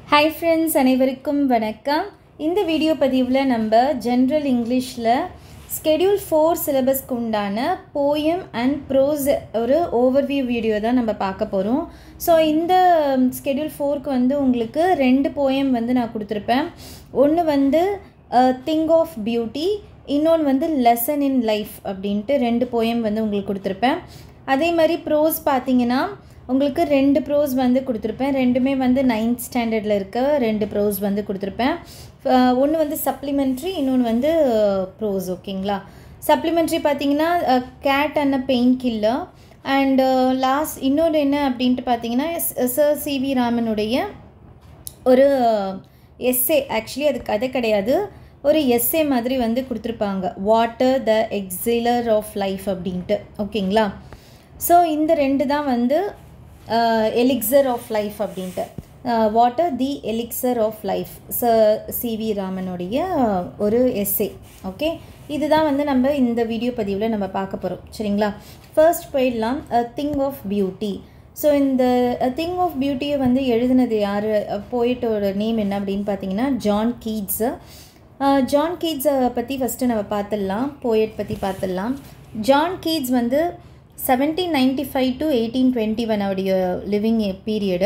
Hi friends அனைவருக்கும் வணக்கம் இந்த வீடியோ பதிவில் நம்ம ஜென்ரல் இங்கிலீஷில் ஸ்கெடியூல் ஃபோர் சிலபஸ்க்கு உண்டான போயம் அண்ட் ப்ரோஸ் ஒரு ஓவர்வியூ வீடியோ தான் நம்ம பார்க்க போகிறோம் ஸோ இந்த ஸ்கெடியூல் ஃபோருக்கு வந்து உங்களுக்கு ரெண்டு போயம் வந்து நான் கொடுத்துருப்பேன் ஒன்று வந்து திங் ஆஃப் பியூட்டி இன்னொன்று வந்து லெசன் இன் லைஃப் அப்படின்ட்டு ரெண்டு போயம் வந்து உங்களுக்கு கொடுத்துருப்பேன் அதே மாதிரி ப்ரோஸ் பார்த்தீங்கன்னா உங்களுக்கு ரெண்டு ப்ரோஸ் வந்து கொடுத்துருப்பேன் ரெண்டுமே வந்து நைன்த் ஸ்டாண்டர்டில் இருக்க ரெண்டு ப்ரோஸ் வந்து கொடுத்துருப்பேன் ஒன்று வந்து சப்ளிமெண்ட்ரி இன்னொன்று வந்து ப்ரோஸ் ஓகேங்களா சப்ளிமெண்ட்ரி பார்த்தீங்கன்னா cat and a pain killer and last இன்னொன்று என்ன அப்படின்ட்டு பார்த்தீங்கன்னா சர் சி வி ராமனுடைய ஒரு எஸ்ஏ ஆக்சுவலி அது கதை கிடையாது ஒரு எஸ்ஏ மாதிரி வந்து கொடுத்துருப்பாங்க water the elixir of life அப்படின்ட்டு ஓகேங்களா ஸோ இந்த ரெண்டு தான் வந்து எலிக்சர் ஆஃப் லைஃப் அப்படின்ட்டு water the elixir of life ச சி வி ராமனுடைய ஒரு எஸ்ஏ ஓகே இதுதான் வந்து நம்ம இந்த வீடியோ பதிவில் நம்ம பார்க்க போகிறோம் சரிங்களா ஃபர்ஸ்ட் போயிடலாம் a thing of beauty so இந்த திங் ஆஃப் பியூட்டியை வந்து எழுதினது யார் போயிட்டோட நேம் என்ன அப்படின்னு பார்த்தீங்கன்னா ஜான் கீட்ஸு ஜான் கீட்ஸை பற்றி ஃபஸ்ட்டு நம்ம பார்த்துடலாம் போயட் பற்றி பார்த்துடலாம் ஜான் கீட்ஸ் வந்து seventeen ninety five to eighteen twenty one அவருடைய living period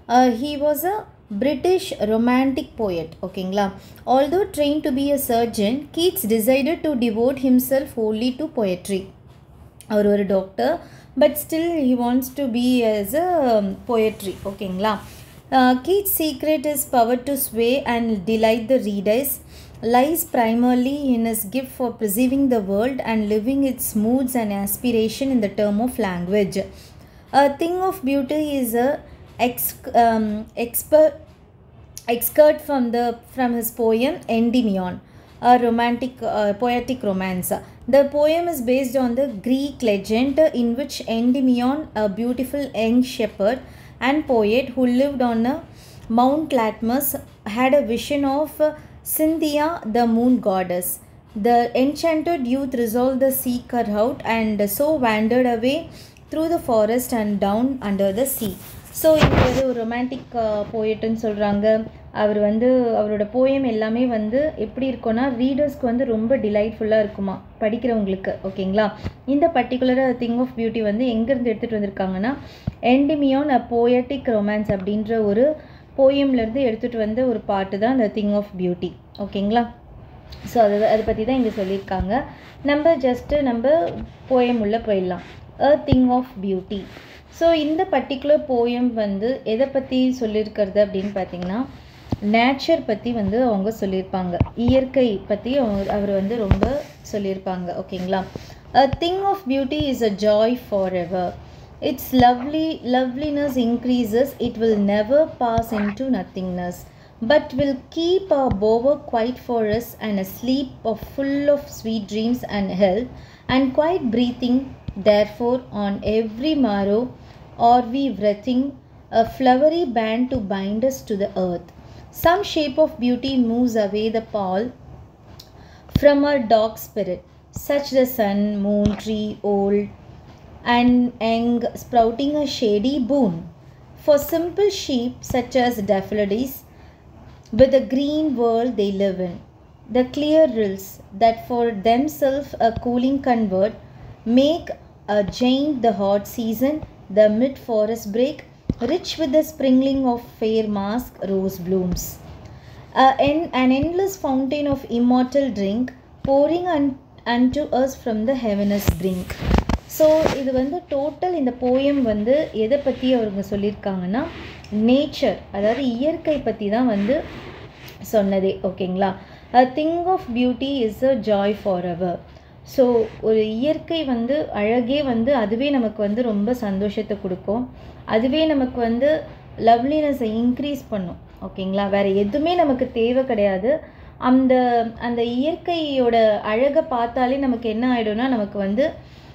he was a British romantic poet ஓகேங்களா although trained to be a surgeon Keats decided to devote himself only to poetry அவர் ஒரு doctor but still he wants to be as a poetry ஓகேங்களா Keats secret is power to sway and delight the readers lies primarily in his gift for perceiving the world and living its moods and aspiration in the term of language. A thing of beauty is a ex, um, expert excerpt from the from his poem Endymion, a romantic uh, poetic romance. The poem is based on the Greek legend in which Endymion, a beautiful young shepherd and poet who lived on a Mount Latmus, had a vision of uh, Cynthia, the moon goddess. The enchanted youth resolved to seek her out and so wandered away through the forest and down under the sea. So இது வந்து ஒரு romantic போயிட்டுன்னு சொல்கிறாங்க அவர் வந்து அவரோட poem எல்லாமே வந்து எப்படி இருக்கும்னா ரீடர்ஸ்க்கு வந்து ரொம்ப டிலைட்ஃபுல்லாக இருக்குமா படிக்கிறவங்களுக்கு ஓகேங்களா இந்த பர்டிகுலர் திங் ஆஃப் பியூட்டி வந்து எங்கேருந்து எடுத்துகிட்டு வந்திருக்காங்கன்னா என்டிமியோன் அ போயட்டிக் ரொமான்ஸ் அப்படின்ற ஒரு போயம்லேருந்து எடுத்துகிட்டு வந்த ஒரு பாட்டு தான் அந்த திங் ஆஃப் பியூட்டி ஓகேங்களா ஸோ அது அதை பற்றி தான் இங்கே சொல்லியிருக்காங்க நம்ம ஜஸ்ட்டு நம்ம போயம் உள்ளே போயிடலாம் a thing of beauty so இந்த பர்டிகுலர் போயம் வந்து எதை பற்றி சொல்லியிருக்கிறது அப்படின்னு பார்த்தீங்கன்னா நேச்சர் பற்றி வந்து அவங்க சொல்லியிருப்பாங்க இயற்கை பற்றி அவர் வந்து ரொம்ப சொல்லியிருப்பாங்க ஓகேங்களா a thing of beauty is a joy for ever its lovely loveliness increases it will never pass into nothingness but will keep our bower quiet for us and asleep of full of sweet dreams and health and quiet breathing therefore on every morrow are we wreathing a flowery band to bind us to the earth some shape of beauty moves away the pall from our dark spirit such the sun moon tree old and young sprouting a shady boon. For simple sheep such as daffodils, with the green world they live in, the clear rills that for themselves a cooling convert, make a giant the hot season, the mid forest break, rich with the sprinkling of fair mask rose blooms. Uh, en- an endless fountain of immortal drink pouring un- unto us from the heaven's brink. So இது வந்து total இந்த poem வந்து எதை பற்றி அவங்க சொல்லியிருக்காங்கன்னா nature அதாவது இயற்கை பற்றி தான் வந்து சொன்னதே ஓகேங்களா a thing of beauty is a joy for ever so ஒரு இயற்கை வந்து அழகே வந்து அதுவே நமக்கு வந்து ரொம்ப சந்தோஷத்தை கொடுக்கும் அதுவே நமக்கு வந்து லவ்லினஸை இன்க்ரீஸ் பண்ணும் ஓகேங்களா வேறு எதுவுமே நமக்கு தேவை கிடையாது அந்த அந்த இயற்கையோட அழகை பார்த்தாலே நமக்கு என்ன ஆகிடும்னா நமக்கு வந்து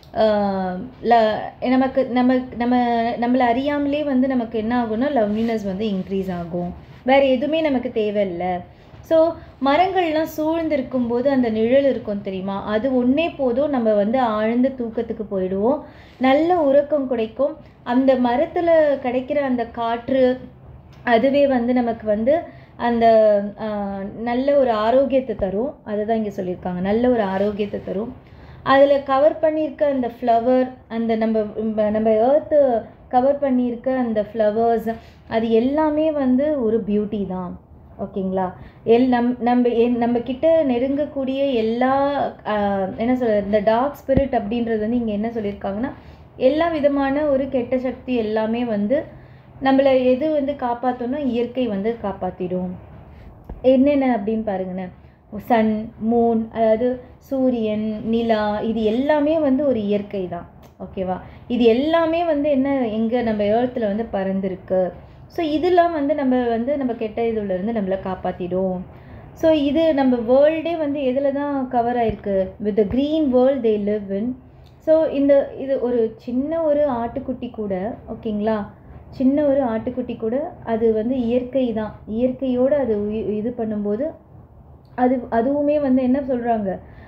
ல நமக்கு நம்ம நம்ம நம்மளை அறியாமலே வந்து நமக்கு என்ன ஆகும்னா லவ்லினஸ் வந்து இன்க்ரீஸ் ஆகும் வேறு எதுவுமே நமக்கு தேவையில்லை ஸோ மரங்கள்லாம் சூழ்ந்திருக்கும் போது அந்த நிழல் இருக்கும் தெரியுமா அது ஒன்றே போதும் நம்ம வந்து ஆழ்ந்த தூக்கத்துக்கு போயிடுவோம் நல்ல உறக்கம் கிடைக்கும் அந்த மரத்தில் கிடைக்கிற அந்த காற்று அதுவே வந்து நமக்கு வந்து அந்த ஆஹ், நல்ல ஒரு ஆரோக்கியத்தை தரும் அதுதான் இங்கே சொல்லியிருக்காங்க நல்ல ஒரு ஆரோக்கியத்தை தரும் அதில் கவர் பண்ணியிருக்க அந்த ஃப்ளவர் அந்த நம்ம நம்ம- நம்ம ஏர்த்து கவர் பண்ணியிருக்க அந்த ஃப்ளவர்ஸ் அது எல்லாமே வந்து ஒரு பியூட்டி தான் ஓகேங்களா எல் நம் நம்ம என் நம்ம கிட்ட நெருங்கக்கூடிய எல்லா ஆஹ், என்ன சொல்கிறது இந்த டார்க் ஸ்பிரிட் அப்படின்றது வந்து இங்கே என்ன சொல்லியிருக்காங்கன்னா எல்லா விதமான ஒரு கெட்ட சக்தி எல்லாமே வந்து நம்மளை எது வந்து காப்பாற்றணும் இயற்கை வந்து காப்பாற்றிடும் என்னென்ன அப்படின்னு பாருங்கண்ணே சன் மூன் அதாவது சூரியன் நிலா இது எல்லாமே வந்து ஒரு இயற்கை தான் ஓகேவா இது எல்லாமே வந்து என்ன எங்கே நம்ம ஏர்த்தில் வந்து பறந்துருக்கு ஸோ இதெல்லாம் வந்து நம்ம வந்து நம்ம கெட்ட இதுல இருந்து நம்மளை காப்பாற்றிடும் ஸோ இது நம்ம வேர்ல்டே வந்து எதில் தான் கவர் ஆயிருக்கு with the green world they live in so இந்த இது ஒரு சின்ன ஒரு ஆட்டுக்குட்டி கூட ஓகேங்களா சின்ன ஒரு ஆட்டுக்குட்டி கூட அது வந்து இயற்கை தான் இயற்கையோடு அது உயி- இது பண்ணும்போது அது அதுவுமே வந்து என்ன சொல்கிறாங்க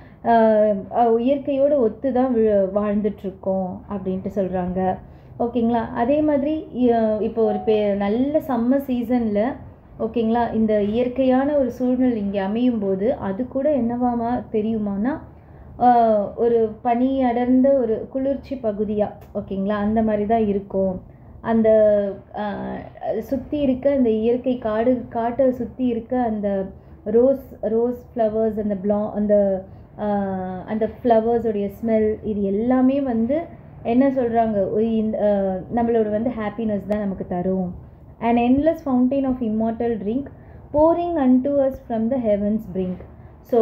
இயற்கையோடு ஒத்து தான் வி- வாழ்ந்துட்டுருக்கோம் அப்படின்ட்டு சொல்கிறாங்க ஓகேங்களா அதே மாதிரி இ- இப்போ ஒரு பெ நல்ல சம்மர் சீசனில் ஓகேங்களா இந்த இயற்கையான ஒரு சூழ்நிலை இங்கே அமையும் போது அது கூட என்னவாமா தெரியுமானா ஆஹ், ஒரு பனி அடர்ந்த ஒரு குளிர்ச்சி பகுதியாக ஓகேங்களா அந்த மாதிரி தான் இருக்கும் அந்த சுற்றி இருக்க அந்த இயற்கை காடு காட்டை சுற்றி இருக்க அந்த ரோஸ் ரோஸ் ஃப்ளவர்ஸ் அந்த ப்ளா அந்த ஆஹ், அந்த ஃப்ளவர்ஸோடைய ஸ்மெல் இது எல்லாமே வந்து என்ன சொல்கிறாங்க இந்த ஆஹ், நம்மளோட வந்து ஹாப்பினஸ் தான் நமக்கு தரும் an endless fountain of immortal drink pouring unto us from the heavens brink so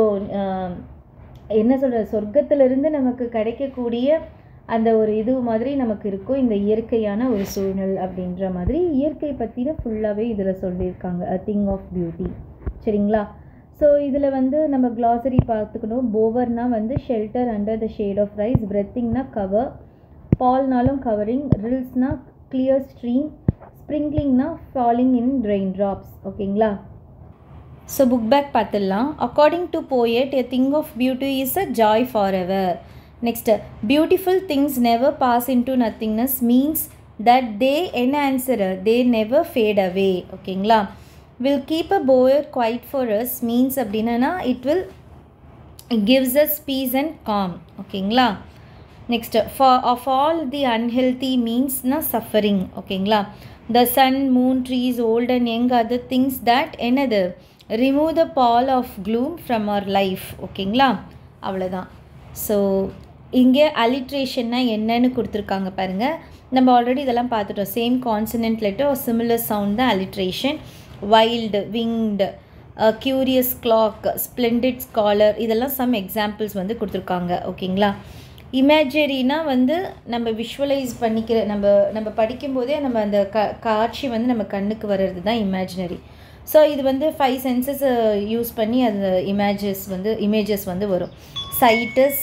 என்ன சொல்கிறது சொர்க்கத்திலிருந்து நமக்கு கிடைக்கக்கூடிய அந்த ஒரு இது மாதிரி நமக்கு இருக்கும் இந்த இயற்கையான ஒரு சூழ்நிலை அப்படின்ற மாதிரி இயற்கை பற்றின ஃபுல்லாகவே இதில் சொல்லியிருக்காங்க அ திங் ஆஃப் பியூட்டி சரிங்களா ஸோ இதில் வந்து நம்ம glossary பார்த்துக்கணும் போவர்னா வந்து shelter under the shade of rice பிரெத்திங்னா கவர் பால்னாலும் கவரிங் ரில்ஸ்னா கிளியர் ஸ்ட்ரீம் ஸ்ப்ரிங்க்லிங்னா ஃபாலிங் இன் ரெயின் ட்ராப்ஸ் ஓகேங்களா ஸோ புக் பேக் பார்த்துடலாம் according to poet a thing of beauty is a joy for ever next beautiful things never pass into nothingness means that they என்ன answer they never fade away ஓகேங்களா will keep a bower quiet for us means அப்படின்னா it will gives us peace and calm ஓகேங்களா next for of all the unhealthy மீன்ஸ்னா suffering ஓகேங்களா the sun moon trees old and young other things that என்னது remove the pall of gloom from our life ஓகேங்களா அவ்வளோதான் so இங்கே அலிட்ரேஷன்னா என்னன்னு கொடுத்துருக்காங்க பாருங்கள் நம்ம ஆல்ரெடி இதெல்லாம் பார்த்துட்டோம் சேம் கான்சனன்ட் லெட்டர் ஒரு சிமிலர் சவுண்ட் தான் alliteration wild winged curious clock splendid scholar இதெல்லாம் சம் எக்ஸாம்பிள்ஸ் வந்து கொடுத்துருக்காங்க ஓகேங்களா இமேஜரினா வந்து நம்ம விஷுவலைஸ் பண்ணிக்கிற நம்ம நம்ம படிக்கும்போதே நம்ம அந்த க காட்சி வந்து நம்ம கண்ணுக்கு வர்றது தான் இமேஜினரி ஸோ இது வந்து ஃபைவ் சென்சஸ் யூஸ் பண்ணி அந்த இமேஜஸ் வந்து இமேஜஸ் வந்து வரும் sights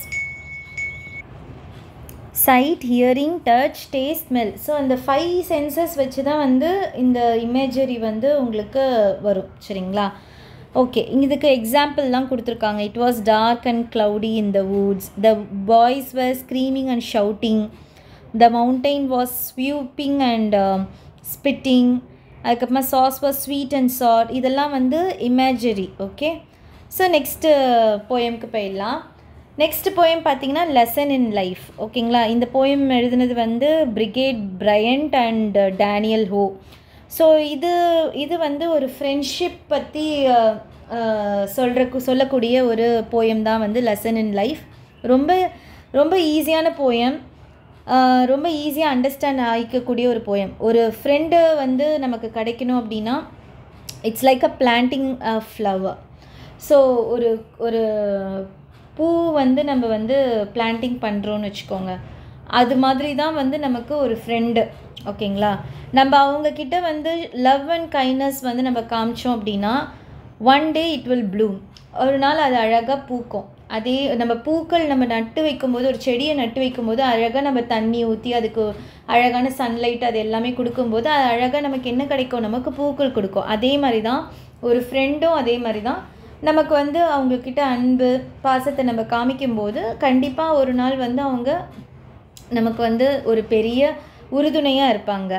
sight hearing touch taste smell so அந்த ஃபைவ் சென்சஸ் வச்சு தான் வந்து இந்த இமேஜரி வந்து உங்களுக்கு வரும் சரிங்களா ஓகே இதுக்கு எக்ஸாம்பிள்லாம் கொடுத்துருக்காங்க it was dark and cloudy in the woods the boys were screaming and shouting the mountain was swooping and spitting அதுக்கப்புறமா sauce was sweet and sad இதெல்லாம் வந்து இமேஜரி ஓகே ஸோ நெக்ஸ்ட்டு போயம்க்கு போயிடலாம் நெக்ஸ்ட் போயம் பார்த்தீங்கன்னா lesson in life ஓகேங்களா இந்த poem எழுதுனது வந்து Brigette Bryant and Daniel Ho so இது இது வந்து ஒரு ஃப்ரெண்ட்ஷிப் பற்றி சொல்கிற சொல்லக்கூடிய ஒரு போயம் தான் வந்து லெசன் இன் லைஃப் ரொம்ப ரொம்ப ஈஸியான போயம் ரொம்ப ஈஸியாக அண்டர்ஸ்டாண்ட் ஆகிக்கக்கூடிய ஒரு போயம் ஒரு ஃப்ரெண்டு வந்து நமக்கு கிடைக்கணும் அப்படின்னா it's like a planting a flower so ஒரு ஒரு பூ வந்து நம்ம வந்து பிளான்டிங் பண்ணுறோன்னு வச்சுக்கோங்க அது மாதிரி தான் வந்து நமக்கு ஒரு ஃப்ரெண்டு ஓகேங்களா நம்ம அவங்கக்கிட்ட வந்து லவ் அண்ட் கைண்ட்னஸ் வந்து நம்ம காமிச்சோம் அப்படின்னா one day it will bloom ஒரு நாள் அது அழகாக பூக்கும் அதே நம்ம பூக்கள் நம்ம நட்டு வைக்கும்போது ஒரு செடியை நட்டு வைக்கும்போது அழகாக நம்ம தண்ணி ஊற்றி அதுக்கு அழகான சன்லைட் அது எல்லாமே கொடுக்கும்போது அது அழகாக நமக்கு என்ன கிடைக்கும் நமக்கு பூக்கள் கொடுக்கும் அதே மாதிரி தான் ஒரு ஃப்ரெண்டும் அதே மாதிரி தான் நமக்கு வந்து அவங்கக்கிட்ட அன்பு பாசத்தை நம்ம காமிக்கும்போது கண்டிப்பாக ஒரு நாள் வந்து அவங்க நமக்கு வந்து ஒரு பெரிய உறுதுணையாக இருப்பாங்க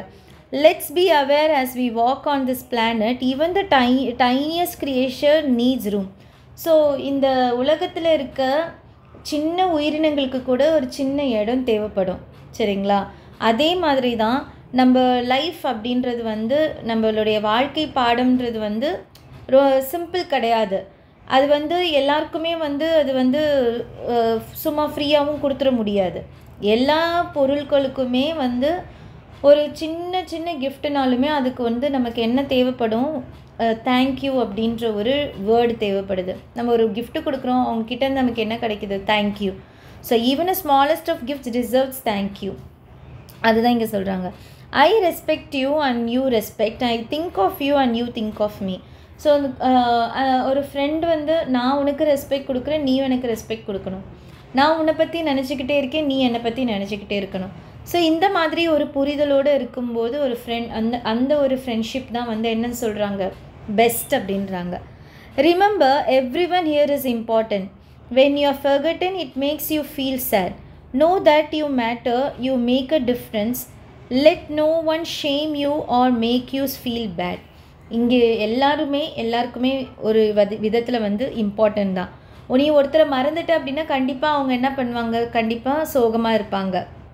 let's be aware as we walk on this planet even the tie tiniest creation needs room so இந்த உலகத்தில் இருக்க சின்ன உயிரினங்களுக்கு கூட ஒரு சின்ன இடம் தேவைப்படும் சரிங்களா அதே மாதிரி தான் நம்ம லைஃப் அப்படின்றது வந்து நம்மளுடைய வாழ்க்கை பாடம்ன்றது வந்து ரொ சிம்பிள் கிடையாது அது வந்து எல்லாருக்குமே வந்து அது வந்து அஹ், சும்மா ஃப்ரீயாகவும் கொடுத்துட முடியாது எல்லா பொருட்களுக்குமே வந்து ஒரு சின்ன சின்ன கிஃப்ட்னாலுமே அதுக்கு வந்து நமக்கு என்ன தேவைப்படும் தேங்க்யூ அப்படின்ற ஒரு வேர்டு தேவைப்படுது நம்ம ஒரு gift கொடுக்குறோம் அவங்கக்கிட்ட இருந்து நமக்கு என்ன கிடைக்குது thank you so even a smallest of gifts deserves thank you அதுதான் இங்கே சொல்கிறாங்க I respect you and you respect I think of you and you think of me so ஒரு ஃப்ரெண்ட் வந்து நான் உனக்கு ரெஸ்பெக்ட் கொடுக்குறேன் நீ எனக்கு ரெஸ்பெக்ட் கொடுக்கணும் நான் உன்னை பற்றி நினச்சிக்கிட்டே இருக்கேன் நீ என்னை பற்றி நினச்சிக்கிட்டே இருக்கணும் ஸோ இந்த மாதிரி ஒரு புரிதலோடு இருக்கும்போது ஒரு ஃப்ரெண்ட் அந்த அந்த ஒரு ஃப்ரெண்ட்ஷிப் தான் வந்து என்னன்னு சொல்கிறாங்க பெஸ்ட் அப்படின்றாங்க remember everyone here is important when you are forgotten it makes you feel sad know that you matter you make a difference let no one shame you or make use feel bad இங்கே எல்லாருமே எல்லாருக்குமே ஒரு வது விதத்தில் வந்து important தான் நீ ஒருத்தரை மறந்துட்ட அப்படின்னா கண்டிப்பாக அவங்க என்ன பண்ணுவாங்க கண்டிப்பாக சோகமாக இருப்பாங்க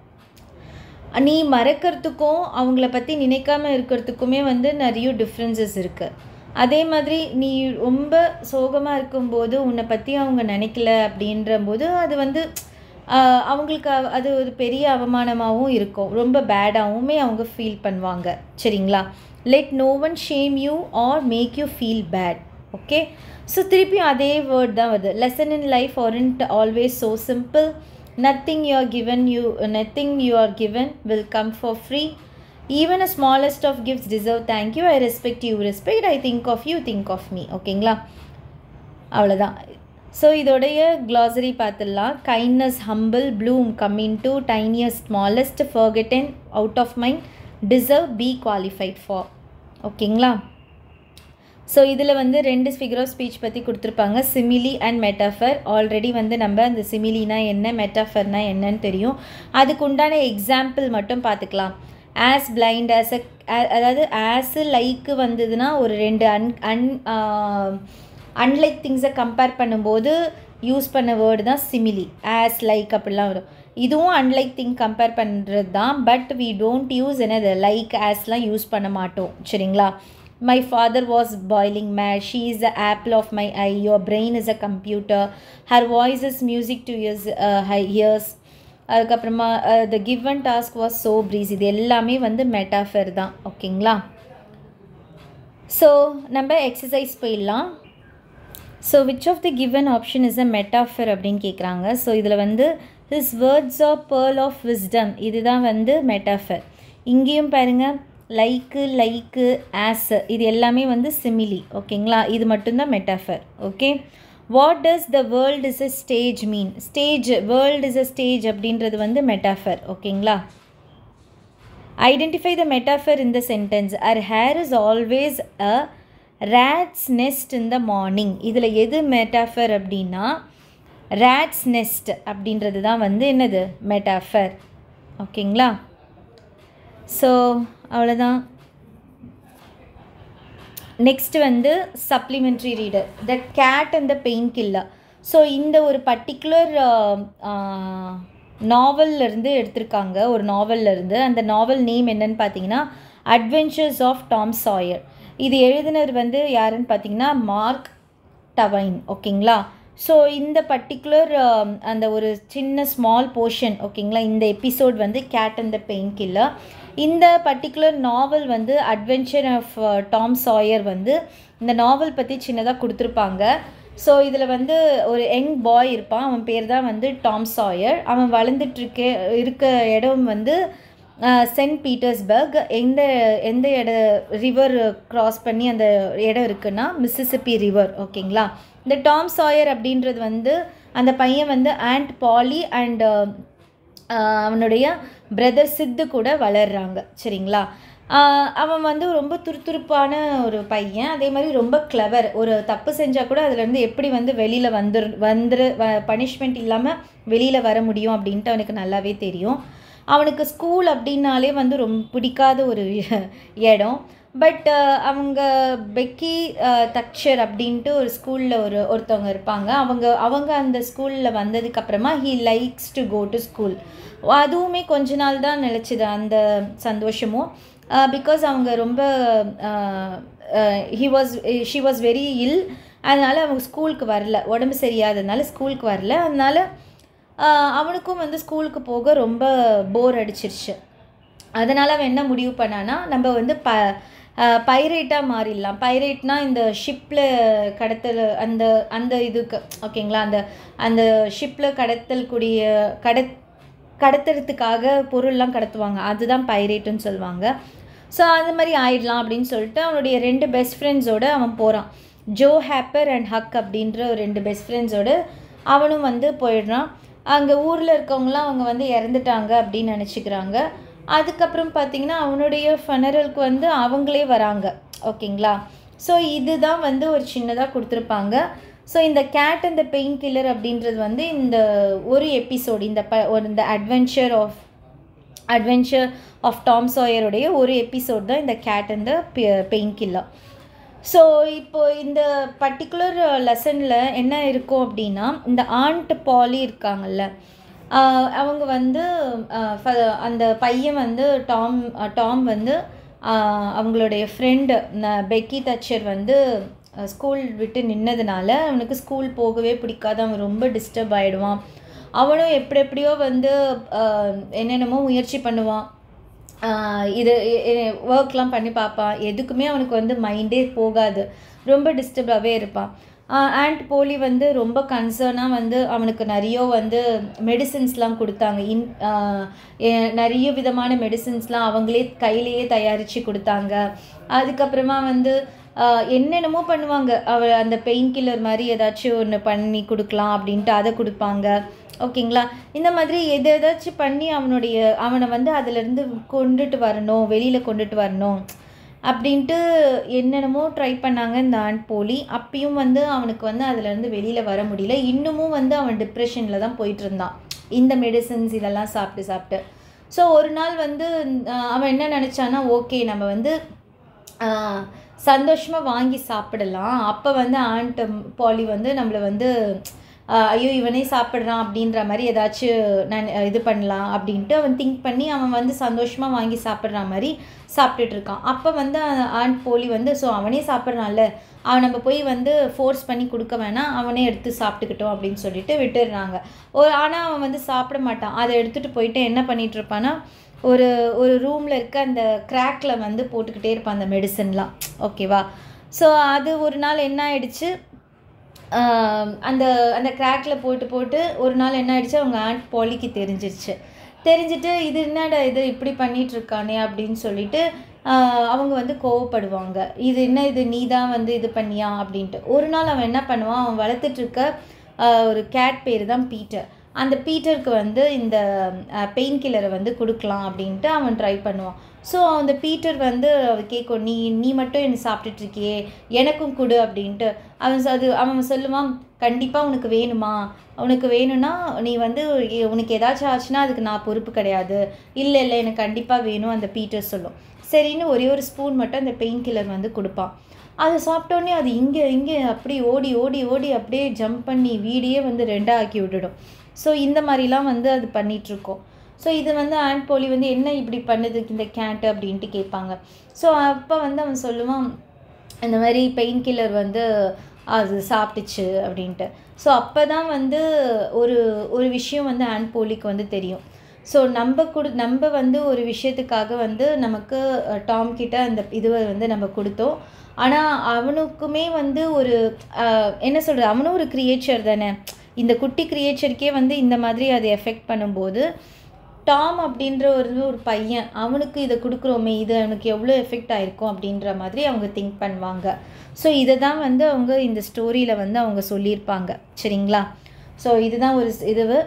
நீ மறக்கிறதுக்கும் அவங்கள பற்றி நினைக்காம இருக்கிறதுக்குமே வந்து நிறைய டிஃப்ரென்சஸ் இருக்குது அதே மாதிரி நீ ரொம்ப சோகமாக இருக்கும்போது உன்னை பற்றி அவங்க நினைக்கல அப்படின்ற போது அது வந்து ஆஹ், அவங்களுக்கு அ- அது ஒரு பெரிய அவமானமாகவும் இருக்கும் ரொம்ப பேடாகவுமே அவங்க ஃபீல் பண்ணுவாங்க சரிங்களா let no one shame you or make you feel bad okay so திருப்பியும் அதே வேர்ட் தான் வருது lesson in life aren't always so simple nothing you are given you nothing you are given will come for free even a smallest of gifts deserve thank you I respect you respect I think of you think of me ஓகேங்களா அவ்வளோதான் so இதோடைய glossary பார்த்துடலாம் kindness humble bloom coming to tiniest smallest forgotten out of mind deserve be qualified for ஓகேங்களா so இதில் வந்து ரெண்டு figure of speech பற்றி கொடுத்துருப்பாங்க சிமிலி அண்ட் மெட்டாஃபர் ஆல்ரெடி வந்து நம்ம அந்த சிமிலினா என்ன மெட்டாஃபர்னா என்னன்னு தெரியும் அதுக்கு உண்டான எக்ஸாம்பிள் மட்டும் பார்த்துக்கலாம் ஆஸ் பிளைண்ட் ஆஸ் அ அதாவது ஆஸ் லைக்கு வந்ததுன்னா ஒரு ரெண்டு அன் அன் அன்லைக் திங்ஸை கம்பேர் பண்ணும்போது யூஸ் பண்ண வேர்டு தான் சிமிலி ஆஸ் லைக் அப்படிலாம் வரும் இதுவும் அன்லைக் திங் கம்பேர் பண்ணுறது தான் பட் வி டோன்ட் யூஸ் என்னது லைக் ஆஸ்லாம் யூஸ் பண்ண மாட்டோம் சரிங்களா my father was boiling mad she is the apple of my eye your brain is a computer her voice is music to ears high ears அதுக்கப்புறமா the given task was so breeze இது எல்லாமே வந்து metaphor தான் ஓகேங்களா so நம்ம exercise போயிடலாம் so which of the given option is a metaphor அப்படின்னு கேட்குறாங்க ஸோ இதில் வந்து his words of pearl of wisdom இதுதான் வந்து மெட்டாஃபர் இங்கேயும் பாருங்கள் லைக்கு லைக்கு ஆஸ் இது எல்லாமே வந்து சிமிலி ஓகேங்களா இது மட்டும்தான் metaphor okay what does the world is a stage mean stage world is a stage அப்படின்றது வந்து மெட்டாஃபர் ஓகேங்களா identify the metaphor in the sentence her hair is always a rat's nest in the morning இதில் எது metaphor அப்படின்னா rates next அப்படின்றது தான் வந்து என்னது மெட்டாஃபர் ஓகேங்களா ஸோ அவ்வளோதான் நெக்ஸ்ட் வந்து supplementary reader the cat and the pain killer so இந்த ஒரு பர்டிகுலர் நாவல்லேருந்து எடுத்திருக்காங்க ஒரு நாவல்ல இருந்து அந்த நாவல் நேம் என்னன்னு பார்த்தீங்கன்னா அட்வென்ச்சர்ஸ் ஆஃப் டாம் சாயர் இது எழுதினர் வந்து யாருன்னு பார்த்தீங்கன்னா மார்க் டவைன் ஓகேங்களா ஸோ இந்த பர்டிகுலர் அந்த ஒரு சின்ன ஸ்மால் போர்ஷன் ஓகேங்களா இந்த எபிசோட் வந்து cat and the pain killer இந்த பர்டிகுலர் நாவல் வந்து அட்வென்ச்சர் ஆஃப் டாம் சாயர் வந்து இந்த நாவல் பற்றி சின்னதாக கொடுத்துருப்பாங்க ஸோ இதில் வந்து ஒரு யங் பாய் இருப்பான் அவன் பேர் தான் வந்து டாம் சாயர் அவன் வளர்ந்துட்டுருக்க இருக்க இடம் வந்து சென்ட் பீட்டர்ஸ்பர்க் எந்த எந்த இட ரிவர் கிராஸ் பண்ணி அந்த இடம் இருக்குன்னா மிசிசிப்பி ரிவர் ஓகேங்களா இந்த டாம் சாயர் அப்படின்றது வந்து அந்த பையன் வந்து ஆண்ட் பாலி அண்ட் அவனுடைய பிரதர் சித்து கூட வளர்றாங்க சரிங்களா அவன் வந்து ரொம்ப துருதுருப்பான ஒரு பையன் அதே மாதிரி ரொம்ப கிளவர் ஒரு தப்பு செஞ்சால் கூட அதுலேருந்து எப்படி வந்து வெளியில் வந்துரு வந்துரு பனிஷ்மெண்ட் இல்லாமல் வெளியில் வர முடியும் அப்படின்ட்டு அவனுக்கு நல்லாவே தெரியும் அவனுக்கு ஸ்கூல் அப்படின்னாலே வந்து ரொம்ப பிடிக்காத ஒரு இடம் பட் அவங்க பெக்கி தக்ஷர் அப்படின்ட்டு ஒரு ஸ்கூலில் ஒரு ஒருத்தவங்க இருப்பாங்க அவங்க அவங்க அந்த ஸ்கூலில் வந்ததுக்கப்புறமா he likes to go to school அதுவுமே கொஞ்ச நாள் தான் நிலச்சிது அந்த சந்தோஷமும் பிகாஸ் அவங்க ரொம்ப he was she was very ill அதனால் அவங்க ஸ்கூலுக்கு வரல உடம்பு சரியாததுனால ஸ்கூலுக்கு வரல அதனால் அவனுக்கும் வந்து ஸ்கூலுக்கு போக ரொம்ப போர் அடிச்சிருச்சு அதனால் அவன் என்ன முடிவு பண்ணான்னா நம்ம வந்து ப பைரேட்டாக மாறிடலாம் பைரேட்னால் இந்த ஷிப்பில் கடத்தல் அந்த அந்த இதுக்கு ஓகேங்களா அந்த அந்த ஷிப்பில் கடத்தல் கூடிய கட கடத்துறதுக்காக பொருள்லாம் கடத்துவாங்க அதுதான் பைரேட்டுன்னு சொல்லுவாங்க ஸோ அது மாதிரி ஆயிடலாம் அப்படின்னு சொல்லிட்டு அவனுடைய ரெண்டு பெஸ்ட் ஃப்ரெண்ட்ஸோடு அவன் போகிறான் ஜோ ஹேப்பர் அண்ட் ஹக் அப்படின்ற ஒரு ரெண்டு பெஸ்ட் ஃப்ரெண்ட்ஸோடு அவனும் வந்து போயிடுறான் அங்கே ஊரில் இருக்கவங்களாம் அவங்க வந்து இறந்துட்டாங்க அப்படின்னு நினச்சிக்கிறாங்க அதுக்கப்புறம் பார்த்திங்கன்னா அவனுடைய ஃபனரலுக்கு வந்து அவங்களே வராங்க ஓகேங்களா ஸோ இதுதான் வந்து ஒரு சின்னதாக கொடுத்துருப்பாங்க ஸோ இந்த cat and the pain killer அப்படின்றது வந்து இந்த ஒரு எபிசோடு இந்த ப ஒரு இந்த adventure of adventure of Tom சாயருடைய ஒரு எபிசோட் தான் இந்த cat and the pain killer so இப்போ இந்த பர்டிகுலர் லெசனில் என்ன இருக்கும் அப்படின்னா இந்த ஆண்ட் பாலி இருக்காங்கல்ல அவங்க வந்து அந்த பையன் வந்து டாம் டாம் வந்து அவங்களுடைய ஃப்ரெண்டு பெக்கி தச்சர் வந்து ஸ்கூல் விட்டு நின்னதுனால அவனுக்கு ஸ்கூல் போகவே பிடிக்காது அவன் ரொம்ப டிஸ்டர்ப் ஆகிடுவான் அவனும் எப்படி எப்படியோ வந்து என்னென்னமோ முயற்சி பண்ணுவான் இது ஒர்க்லாம் பண்ணி பார்ப்பான் எதுக்குமே அவனுக்கு வந்து மைண்டே போகாது ரொம்ப டிஸ்டர்பாகவே இருப்பான் ஆண்ட் போலி வந்து ரொம்ப கன்சர்னாக வந்து அவனுக்கு நிறைய வந்து மெடிசின்ஸ்லாம் கொடுத்தாங்க இன் நிறைய விதமான மெடிசின்ஸ்லாம் அவங்களே கையிலேயே தயாரித்து கொடுத்தாங்க அதுக்கப்புறமா வந்து என்னென்னமோ பண்ணுவாங்க அவ அந்த பெயின் கில்லர் மாதிரி ஏதாச்சும் ஒன்று பண்ணி கொடுக்கலாம் அப்படின்ட்டு அதை கொடுப்பாங்க ஓகேங்களா இந்த மாதிரி எது ஏதாச்சும் பண்ணி அவனுடைய அவனை வந்து அதிலேருந்து கொண்டுட்டு வரணும் வெளியில் கொண்டுட்டு வரணும் அப்படின்ட்டு என்னென்னமோ ட்ரை பண்ணாங்க இந்த ஆண்ட் போலி அப்பயும் வந்து அவனுக்கு வந்து அதுலேருந்து வெளியில் வர முடியல இன்னமும் வந்து அவன் டிப்ரெஷனில் தான் போயிட்டு இருந்தான் இந்த மெடிசன்ஸ் இதெல்லாம் சாப்பிட்டு சாப்பிட்டு ஸோ ஒரு நாள் வந்து அவன் என்ன நினச்சான்னா ஓகே நம்ம வந்து சந்தோஷமாக வாங்கி சாப்பிடலாம் அப்போ வந்து ஆண்ட் பாலி வந்து நம்மளை வந்து ஐயோ இவனே சாப்பிட்றான் அப்படின்ற மாதிரி ஏதாச்சும் நான் இது பண்ணலாம் அப்படின்ட்டு அவன் திங்க் பண்ணி அவன் வந்து சந்தோஷமாக வாங்கி சாப்பிட்ற மாதிரி சாப்பிட்டுட்டு இருக்கான் அப்போ வந்து ஆண்ட் போலி வந்து ஸோ அவனே சாப்பிட்றான்ல அவன் நம்ம போய் வந்து ஃபோர்ஸ் பண்ணி கொடுக்க வேணாம் அவனே எடுத்து சாப்பிட்டுக்கிட்டோம் அப்படின்னு சொல்லிட்டு விட்டுடுறாங்க ஒரு ஆனால் அவன் வந்து சாப்பிட மாட்டான் அதை எடுத்துகிட்டு போயிட்டு என்ன பண்ணிகிட்டு இருப்பான்னா ஒரு ஒரு ரூமில் இருக்க அந்த கிராக்கில் வந்து போட்டுக்கிட்டே இருப்பான் அந்த மெடிசன்லாம் ஓகேவா ஸோ அது ஒரு நாள் என்ன ஆயிடுச்சு அந்த அந்த கிராக்கில் போட்டு போட்டு ஒரு நாள் என்ன ஆயிடுச்சு அவங்க ஆண்ட் பாலிக்கு தெரிஞ்சிருச்சு தெரிஞ்சுட்டு இது என்னடா இது இப்படி பண்ணிகிட்ருக்கானே அப்படின்னு சொல்லிட்டு அவங்க வந்து கோவப்படுவாங்க இது என்ன இது நீ தான் வந்து இது பண்ணியா அப்படின்ட்டு ஒரு நாள் அவன் என்ன பண்ணுவான் அவன் வளர்த்துட்ருக்க ஒரு கேட் பேர் தான் பீட்டர் அந்த பீட்டருக்கு வந்து இந்த பெயின் கில்லரை வந்து கொடுக்கலாம் அப்படின்ட்டு அவன் ட்ரை பண்ணுவான் ஸோ அந்த பீட்டர் வந்து கேட்கும் நீ நீ மட்டும் என்ன சாப்பிட்டுட்ருக்கியே எனக்கும் கொடு அப்படின்ட்டு அவன் அது அவன் சொல்லுவான் கண்டிப்பாக உனக்கு வேணுமா உனக்கு வேணும்னா நீ வந்து உனக்கு ஏதாச்சும் ஆச்சுன்னா அதுக்கு நான் பொறுப்பு கிடையாது இல்லை இல்லை எனக்கு கண்டிப்பாக வேணும் அந்த பீட்டர் சொல்லும் சரின்னு ஒரே ஒரு ஸ்பூன் மட்டும் அந்த பெயின் கில்லர் வந்து கொடுப்பான் அதை சாப்பிட்டோன்னே அது இங்கே இங்கே அப்படியே ஓடி ஓடி ஓடி அப்படியே ஜம்ப் பண்ணி வீடியே வந்து ரெண்டாக ஆக்கி விட்டுடும் ஸோ இந்த மாதிரிலாம் வந்து அது பண்ணிகிட்ருக்கோம் ஸோ இது வந்து ஆண்ட் போலி வந்து என்ன இப்படி பண்ணுது இந்த கேட்டு அப்படின்ட்டு கேட்பாங்க ஸோ அப்போ வந்து அவன் சொல்லுவான் இந்த மாதிரி பெயின் கில்லர் வந்து அது சாப்பிட்டுச்சு அப்படின்ட்டு ஸோ அப்போ தான் வந்து ஒரு ஒரு விஷயம் வந்து ஆண்ட் போலிக்கு வந்து தெரியும் ஸோ நம்ம கொடு நம்ம வந்து ஒரு விஷயத்துக்காக வந்து நமக்கு டாம் கிட்ட அந்த இதுவை வந்து நம்ம கொடுத்தோம் ஆனால் அவனுக்குமே வந்து ஒரு என்ன சொல்கிறது அவனும் ஒரு கிரியேச்சர் தானே இந்த குட்டி கிரியேச்சருக்கே வந்து இந்த மாதிரி அதை எஃபெக்ட் பண்ணும்போது டாம் அப்படின்ற ஒரு ஒரு பையன் அவனுக்கு இதை கொடுக்குறோமே இது அவனுக்கு எவ்வளோ எஃபெக்ட் ஆயிருக்கும் அப்படின்ற மாதிரி அவங்க திங்க் பண்ணுவாங்க ஸோ இதை தான் வந்து அவங்க இந்த ஸ்டோரியில் வந்து அவங்க சொல்லியிருப்பாங்க சரிங்களா ஸோ இதுதான் ஒரு இதுவு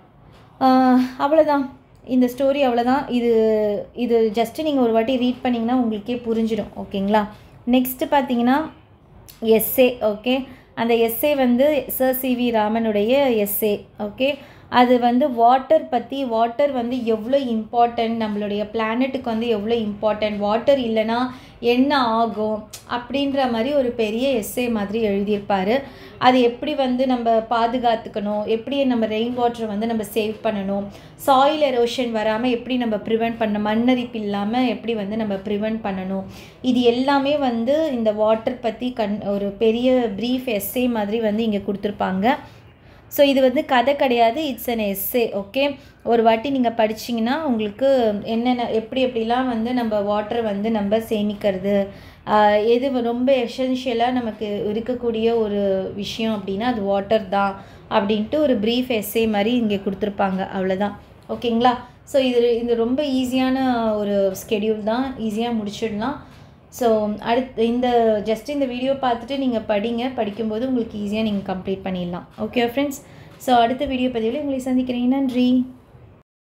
அவ்வளோதான் இந்த ஸ்டோரி அவ்வளோதான் இது இது ஜஸ்ட்டு நீங்கள் ஒரு வாட்டி ரீட் பண்ணிங்கன்னா உங்களுக்கே புரிஞ்சிடும் ஓகேங்களா நெக்ஸ்ட்டு பார்த்தீங்கன்னா எஸ்ஏ ஓகே அந்த எஸ்ஏ வந்து சர் சி வி ராமனுடைய எஸ்ஏ ஓகே அது வந்து வாட்டர் பற்றி வாட்டர் வந்து எவ்வளோ இம்பார்ட்டன்ட் நம்மளுடைய பிளானட்டுக்கு வந்து எவ்வளோ இம்பார்ட்டன்ட் வாட்டர் இல்லைன்னா என்ன ஆகும் அப்படின்ற மாதிரி ஒரு பெரிய எஸ்ஸே மாதிரி எழுதியிருப்பார் அது எப்படி வந்து நம்ம பாதுகாத்துக்கணும் எப்படி நம்ம ரெயின் வாட்டரை வந்து நம்ம சேவ் பண்ணணும் சாயில் எரோஷன் வராமல் எப்படி நம்ம ப்ரிவெண்ட் பண்ண மண்ணரிப்பு இல்லாமல் எப்படி வந்து நம்ம ப்ரிவெண்ட் பண்ணணும் இது எல்லாமே வந்து இந்த வாட்டர் பற்றி கண் ஒரு பெரிய ப்ரீஃப் எஸ்ஸே மாதிரி வந்து இங்கே கொடுத்துருப்பாங்க ஸோ இது வந்து கதை கிடையாது இட்ஸ் அன் எஸ்ஸே ஓகே ஒரு வாட்டி நீங்கள் படிச்சிங்கன்னா உங்களுக்கு என்னென்ன எப்படி எப்படிலாம் வந்து நம்ம வாட்டரை வந்து நம்ம சேமிக்கிறது ஆஹ் எது ரொம்ப எசென்ஷியலாக நமக்கு இருக்கக்கூடிய ஒரு விஷயம் அப்படின்னா அது வாட்டர் தான் அப்படின்ட்டு ஒரு ப்ரீஃப் எஸ்ஸே மாதிரி இங்கே கொடுத்துருப்பாங்க அவ்வளோதான் ஓகேங்களா ஸோ இது இது ரொம்ப ஈஸியான ஒரு ஸ்கெடியூல் தான் ஈஸியாக முடிச்சிடலாம் ஸோ அடுத்து இந்த ஜஸ்ட் இந்த வீடியோ பார்த்துட்டு நீங்கள் படிங்க படிக்கும்போது உங்களுக்கு ஈஸியாக நீங்கள் கம்ப்ளீட் பண்ணிடலாம் ஓகே ஃப்ரெண்ட்ஸ் ஸோ அடுத்த வீடியோ பதிவில் உங்களை சந்திக்கிறேன் நன்றி